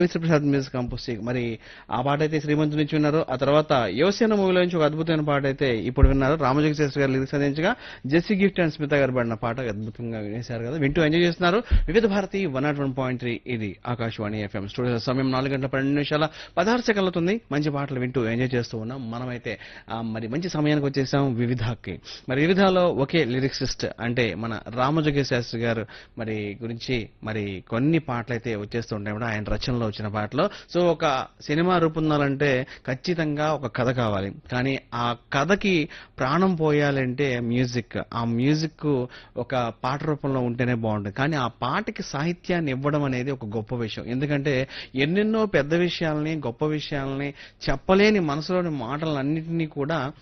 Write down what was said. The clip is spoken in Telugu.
మిస్టర్ ప్రసాద్ మ్యూజిక్ కంపోజ్ మరి ఆ పాట అయితే శ్రీమంతు నుంచి విన్నారు ఆ తర్వాత యువసేన మూవీలో నుంచి ఒక అద్భుతమైన పాట అయితే ఇప్పుడు విన్నారు రామజోగి శాస్త్రి గారు లిరిక్స్ అందించగా జెస్సీ గిఫ్ట్ అండ్ స్మిత గారు పడిన పాట అద్భుతంగా వినేశారు కదా వింటూ ఎంజాయ్ చేస్తున్నారు వివిధ Bharati one naught one point three ఇది ఆకాశవాణి ఎఫ్ఎం స్టూడియో సమయం నాలుగు గంటల పన్నెండు నిమిషాల పదహారు సెకండ్లు అవుతుంది మంచి పాటలు వింటూ ఎంజాయ్ చేస్తూ ఉన్నాం మనమైతే ఆ, మరి మంచి సమయానికి వచ్చేసాం వివిధకి మరి వివిధలో ఒకే లిరిక్సిస్ట్ అంటే మన రామజోగి శాస్త్రి గారు మరి గురించి మరి కొన్ని పాటలు అయితే వచ్చేస్తూ ఉంటాయి కూడా ఆయన రచనలో వచ్చిన పాటలో సో ఒక సినిమా రూపొందాలంటే ఖచ్చితంగా ఒక కథ కావాలి కానీ ఆ కథకి ప్రాణం పోయాలంటే మ్యూజిక్ ఆ మ్యూజిక్ ఒక పాట రూపంలో ఉంటేనే బాగుంటుంది కానీ ఆ పాటకి సాహిత్యాన్ని ఇవ్వడం అనేది ఒక గొప్ప విషయం ఎందుకంటే ఎన్నెన్నో పెద్ద విషయాల్ని గొప్ప విషయాల్ని చెప్పలేని మనసులోని మాటలన్నింటినీ కూడా